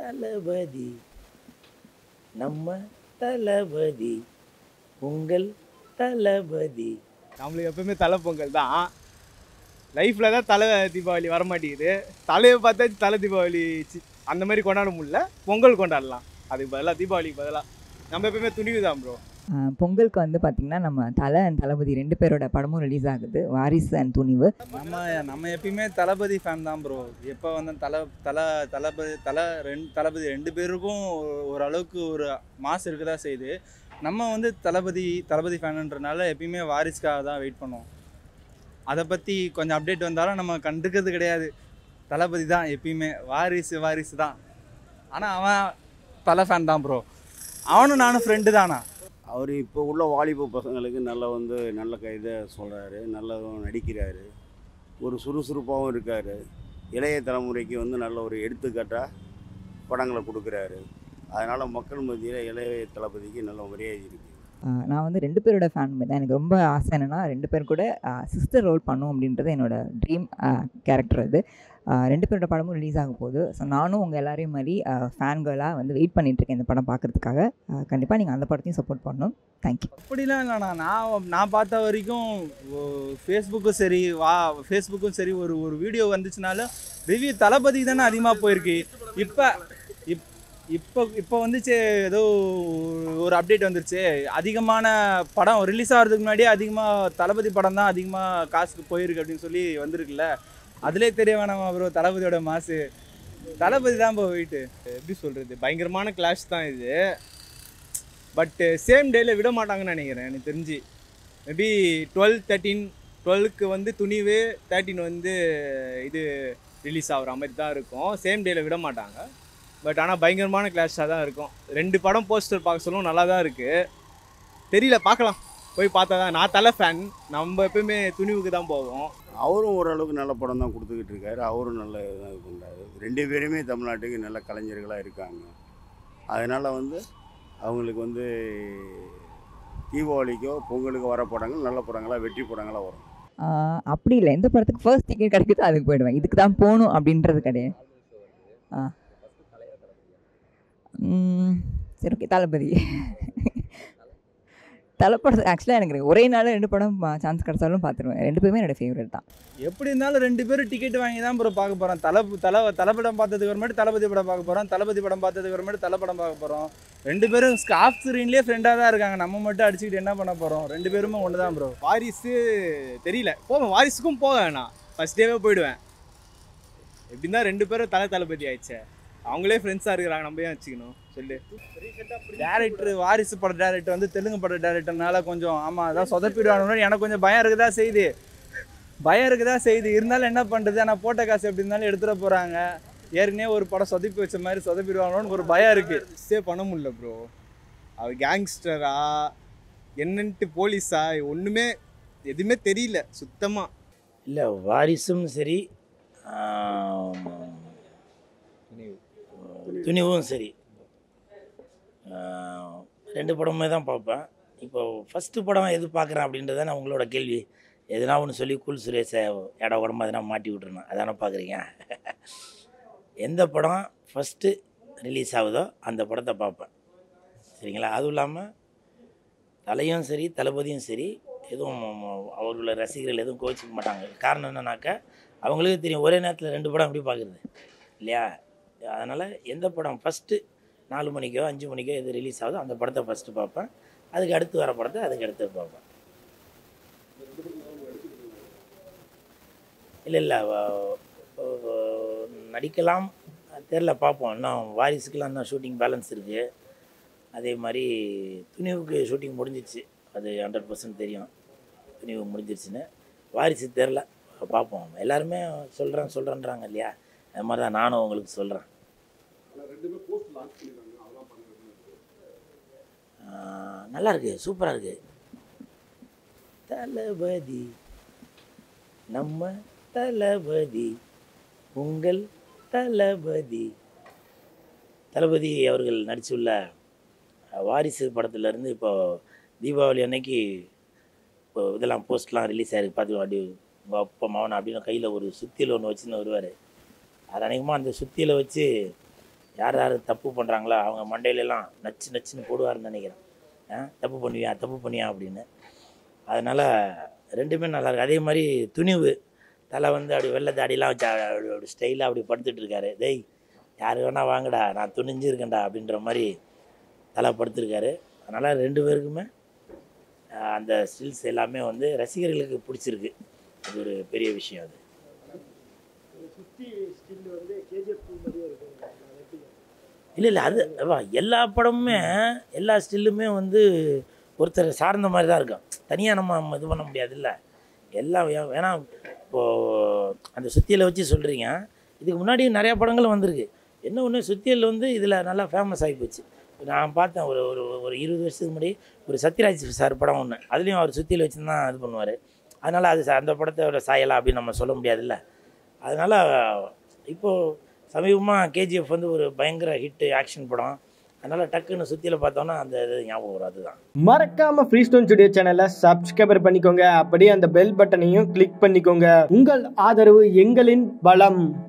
தளபதி நம்ம தளபதி உங்கள் தளபதி நம்மளுக்கு எப்பவுமே தலை பொங்கல் தான் லைஃப்பில் தான் தலை தீபாவளி வர மாட்டேங்குது தலையை பார்த்தா தலை தீபாவளி சி- அந்த மாதிரி கொண்டாட முடியல பொங்கல் கொண்டாடலாம் அதுக்கு பதிலாக தீபாவளிக்கு பதிலாக நம்ம எப்பவுமே துணிவு தான் ப்ரோ ஆஹ் பொங்கலுக்கு வந்து பார்த்திங்கன்னா நம்ம தலை அண்ட் தளபதி ரெண்டு பேரோட படமும் ரிலீஸ் ஆகுது வாரிசு அண்ட் துணிவு நம்ம நம்ம எப்பயுமே தளபதி ஃபேன் தான் ப்ரோ எப்போ வந்து தலை தலை தளபதி தலை ரெண்டு தளபதி ரெண்டு பேருக்கும் ஒரு- ஓரளவுக்கு ஒரு மாஸ் இருக்க தான் செய்யுது நம்ம வந்து தளபதி தளபதி ஃபேனுன்றனால எப்பயுமே வாரிசுக்காக தான் வெயிட் பண்ணுவோம் அதை பற்றி கொஞ்சம் அப்டேட் வந்தாலும் நம்ம கண்டுக்கிறது கிடையாது தளபதி தான் எப்பயுமே வாரிசு வாரிசு தான் ஆனால் அவன் தலை ஃபேன் தான் ப்ரோ அவனும் நானும் ஃப்ரெண்டு தானா அவர் இப்போ உள்ள வாலிப பசங்களுக்கு நல்லா வந்து நல்ல க- இதை சொல்கிறாரு நல்லதும் நடிக்கிறாரு ஒரு சுறுசுறுப்பாகவும் இருக்கார் இளைய தலைமுறைக்கு வந்து நல்ல ஒரு எடுத்துக்காட்டாக படங்களை கொடுக்குறாரு அதனால் மக்கள் மத்தியில் இளைய தளபதிக்கு நல்ல மரியாதை இருக்குது ஆஹ் நான் வந்து ரெண்டு பேரோட ஃபேன் தான் எனக்கு ரொம்ப ஆசை என்னென்னா ரெண்டு பேர் கூட சிஸ்டர் ரோல் பண்ணும் அப்படின்றது என்னோட ட்ரீம் கேரக்டர் அது ஆஹ் ரெண்டு பேரோட படமும் ரிலீஸ் ஆக போகுது ஸோ நானும் உங்கள் எல்லாரையும் மாதிரி ஃபேன் கேர்ளாக வந்து வெயிட் பண்ணிட்டுருக்கேன் இந்த படம் பார்க்குறதுக்காக கண்டிப்பாக நீங்கள் அந்த படத்தையும் சப்போர்ட் பண்ணணும் தேங்க்யூ அப்படிலாம் இல்லைண்ணா நான் நான் பார்த்த வரைக்கும் ஃபேஸ்புக்கும் சரி வா ஃபேஸ்புக்கும் சரி ஒரு ஒரு வீடியோ வந்துச்சுனாலும் ரிவ்யூ தளபதி தானே அதிகமாக போயிருக்கு இப்போ இப் இப்போ இப்போ வந்துச்சு ஏதோ ஒரு அப்டேட் வந்துருச்சு அதிகமான படம் ரிலீஸ் ஆகிறதுக்கு முன்னாடியே அதிகமாக தளபதி படம் தான் அதிகமாக காசுக்கு போயிருக்கு அப்படின்னு சொல்லி வந்திருக்குல்ல அதிலே தெரிய வேணாமா ப்ரோ தளபதியோட மாசு தளபதி தான் இப்போ வெயிட்டு எப்படி சொல்கிறது பயங்கரமான கிளாஷ் தான் இது பட்டு சேம் டேயில் விட மாட்டாங்கன்னு நினைக்கிறேன் எனக்கு தெரிஞ்சு மேபி டுவெல் தேர்ட்டீன் டுவெல்க்கு வந்து துணிவு தேர்ட்டின் வந்து இது ரிலீஸ் ஆகிற மாதிரி தான் இருக்கும் சேம் டேயில் விட மாட்டாங்க பட் ஆனால் பயங்கரமான கிளாஷாக தான் இருக்கும் ரெண்டு படம் போஸ்டர் பார்க்க சொல்லவும் நல்லா தான் இருக்குது தெரியல பார்க்கலாம் போய் பார்த்தா தான் நான் தலை ஃபேன் நம்ம எப்பவுமே துணிவுக்கு தான் போவோம் அவரும் ஓரளவுக்கு நல்ல படம் தான் கொடுத்துக்கிட்டு இருக்காரு அவரும் நல்ல இதாக இது பண்ணுறாரு ரெண்டு பேருமே தமிழ்நாட்டுக்கு நல்ல கலைஞர்களாக இருக்காங்க அதனால் வந்து அவங்களுக்கு வந்து தீபாவளிக்கோ பொங்கலுக்கோ வர படங்கள் நல்ல படங்களாக வெற்றி படங்களாக வரும் ஆஹ் அப்படி இல்லை எந்த படத்துக்கு ஃபர்ஸ்ட் டிக்கெட் கிடைக்குதோ அதுக்கு போயிடுவேன் இதுக்கு தான் போகணும் அப்படின்றது கிடையாது ஆ ம், சரி ஓகே தளபதி தலைப்படத்து ஆக்சுவலாக எனக்கு ஒரே நாள் ரெண்டு படம் சான்ஸ் கிடைச்சாலும் பார்த்துருவேன் ரெண்டு பேருமே என்னோட ஃபேவரட் தான் எப்படி இருந்தாலும் ரெண்டு பேரும் டிக்கெட் வாங்கி தான் ப்ரோ பார்க்க போகிறோம் தலை தலை தலைப்படம் பார்த்ததுக்கு அப்புறமேட்டு தளபதி படம் பார்க்க போகிறோம் தளபதி படம் பார்த்ததுக்கு அப்புறமேட்டு தலை படம் பார்க்க போகிறோம் ரெண்டு பேரும் ஸ்காஃப் ஸ்க்ரீன்லேயே ஃப்ரெண்டாக தான் இருக்காங்க நம்ம மட்டும் அடிச்சுக்கிட்டு என்ன பண்ண போகிறோம் ரெண்டு பேருமே ஒன்று தான் ப்ரோ வாரிசு தெரியல போவேன் வாரிசுக்கும் போவேன் நான் ஃபஸ்ட் டேவே போயிடுவேன் எப்படின்னா ரெண்டு பேரும் தலை தளபதி ஆயிடுச்சே அவங்களே ஃப்ரெண்ட்ஸாக இருக்கிறாங்க நம்ம ஏன் வச்சுக்கணும் சொல்லு டேரக்டர் வாரிசு பட டேரக்டர் வந்து தெலுங்கு பட டேரக்டர்னால கொஞ்சம் ஆமாம் அதான் சொதப்பிடுவானு எனக்கு கொஞ்சம் பயம் இருக்குதா செய்யுது பயம் இருக்குதா செய்யுது இருந்தாலும் என்ன பண்ணுறது ஆனால் போட்ட காசு எப்படி இருந்தாலும் எடுத்துட போகிறாங்க ஏற்கனவே ஒரு படம் சொதப்பி வச்ச மாதிரி சொதப்பிடுவாங்களோன்னு ஒரு பயம் இருக்குது சே பண்ண முடியல ப்ரோ அவர் கேங்ஸ்டரா என்னன்ட்டு போலீஸா ஒன்றுமே எதுவுமே தெரியல சுத்தமாக இல்லை வாரிசும் சரி ஆம், துணிவும் சரி ஆஹ், ரெண்டு படமுமே தான் பார்ப்பேன் இப்போ ஃபஸ்ட்டு படம் எது பார்க்குறேன் அப்படின்றத நான் உங்களோட கேள்வி எதுனா ஒன்று சொல்லி கூல் சுரேஷை இட உடம்பு எதனா மாட்டி விட்டுருணும் அதானே பார்க்குறீங்க எந்த படம் ஃபஸ்ட்டு ரிலீஸ் ஆகுதோ அந்த படத்தை பார்ப்பேன் சரிங்களா அதுவும் இல்லாமல் தலையும் சரி தளபதியும் சரி எதுவும் அவர்களோட ரசிகர்கள் எதுவும் கோச்சிக்க மாட்டாங்க காரணம் என்னன்னாக்கா அவங்களுக்கு தெரியும் ஒரே நேரத்தில் ரெண்டு படம் எப்படி பார்க்குறது இல்லையா அதனால் எந்த படம் ஃபஸ்ட்டு நாலு மணிக்கோ அஞ்சு மணிக்கோ எது ரிலீஸ் ஆகுதோ அந்த படத்தை ஃபஸ்ட்டு பார்ப்பேன் அதுக்கு அடுத்து வர படத்தை அதுக்கு அடுத்து பார்ப்பேன் இல்லை இல்லை நடிக்கலாம் தெரில பார்ப்போம் இன்னும் வாரிசுக்கெலாம் இன்னும் ஷூட்டிங் பேலன்ஸ் இருக்குது அதே மாதிரி துணிவுக்கு ஷூட்டிங் முடிஞ்சிச்சு அது ஹண்ட்ரட் பர்சன்ட் தெரியும் துணிவு முடிஞ்சிருச்சுன்னு வாரிசு தெரில பார்ப்போம் எல்லாருமே சொல்கிறேன் சொல்கிறேன்றாங்க இல்லையா அது மாதிரி தான் நானும் உங்களுக்கு சொல்கிறேன் நல்லா இருக்கு சூப்பராக இருக்கு தளபதி நம்ம தளபதி உங்கள் தளபதி தளபதி அவர்கள் நடிச்சுள்ள வாரிசு படத்துலேருந்து இப்போ தீபாவளி அன்னைக்கு இப்போ இதெல்லாம் போஸ்ட்லாம் ரிலீஸ் ஆயிருக்கு பார்த்து அப்படி உங்கள் அப்பா மகன் அப்படின்னு கையில் ஒரு சுத்தியில் ஒன்று வச்சுன்னு வருவார் அது அநேகமாக அந்த சுத்தியில் வச்சு யார் யார் தப்பு பண்ணுறாங்களோ அவங்க மண்டையிலலாம் நச்சு நச்சுன்னு போடுவாருன்னு நினைக்கிறேன் ஆ, தப்பு பண்ணுவியா தப்பு பண்ணியா அப்படின்னு அதனால் ரெண்டுமே நல்லா இருக்கு அதே மாதிரி துணிவு தலை வந்து அப்படி வெள்ளை தாடிலாம் வச்சு அப்படி அப்படி ஸ்டைலாக அப்படி படுத்துட்டு இருக்காரு டேய் யார் வேணா வாங்கடா நான் துணிஞ்சிருக்கேன்டா அப்படின்ற மாதிரி தலை படுத்திருக்காரு அதனால் ரெண்டு பேருக்குமே ஆஹ், அந்த ஸ்டில்ஸ் எல்லாமே வந்து ரசிகர்களுக்கு பிடிச்சிருக்கு அது ஒரு பெரிய விஷயம் அது இல்லை இல்லை அது அதான் எல்லா படமுமே எல்லா ஸ்டில்லுமே வந்து ஒருத்தர் சார்ந்த மாதிரி தான் இருக்கும் தனியாக நம்ம இது பண்ண முடியாதுல்ல எல்லாம் வே- வேணா இப்போது அந்த சுத்தியலை வச்சு சொல்கிறீங்க இதுக்கு முன்னாடி நிறையா படங்கள் வந்திருக்கு என்ன ஒன்று சுத்தியல் வந்து இதில் நல்லா ஃபேமஸ் ஆகி போச்சு நான் பார்த்தேன் ஒரு ஒரு ஒரு இருபது வருஷத்துக்கு முன்னாடி ஒரு சத்யராஜ் சார் படம் ஒன்று அதுலேயும் அவர் சுத்தியல் வச்சு தான் இது பண்ணுவார் அதனால் அது ச- அந்த படத்தோட சாயலா அப்படின்னு நம்ம சொல்ல முடியாதுல்ல அதனால் இப்போது சமீபமாக கேஜிஎஃப் வந்து ஒரு பயங்கர ஹிட் ஆக்ஷன் படம் அதனால் டக்குன்னு சுத்தியில் பார்த்தோன்னா அந்த இது ஞாபகம் வரும் அதுதான் மறக்காம ஃப்ரீ ஸ்டோன் ஸ்டுடியோ சேனலை சப்ஸ்கிரைபர் பண்ணிக்கோங்க அப்படியே அந்த பெல் பட்டனையும் கிளிக் பண்ணிக்கோங்க உங்கள் ஆதரவு எங்களின் பலம்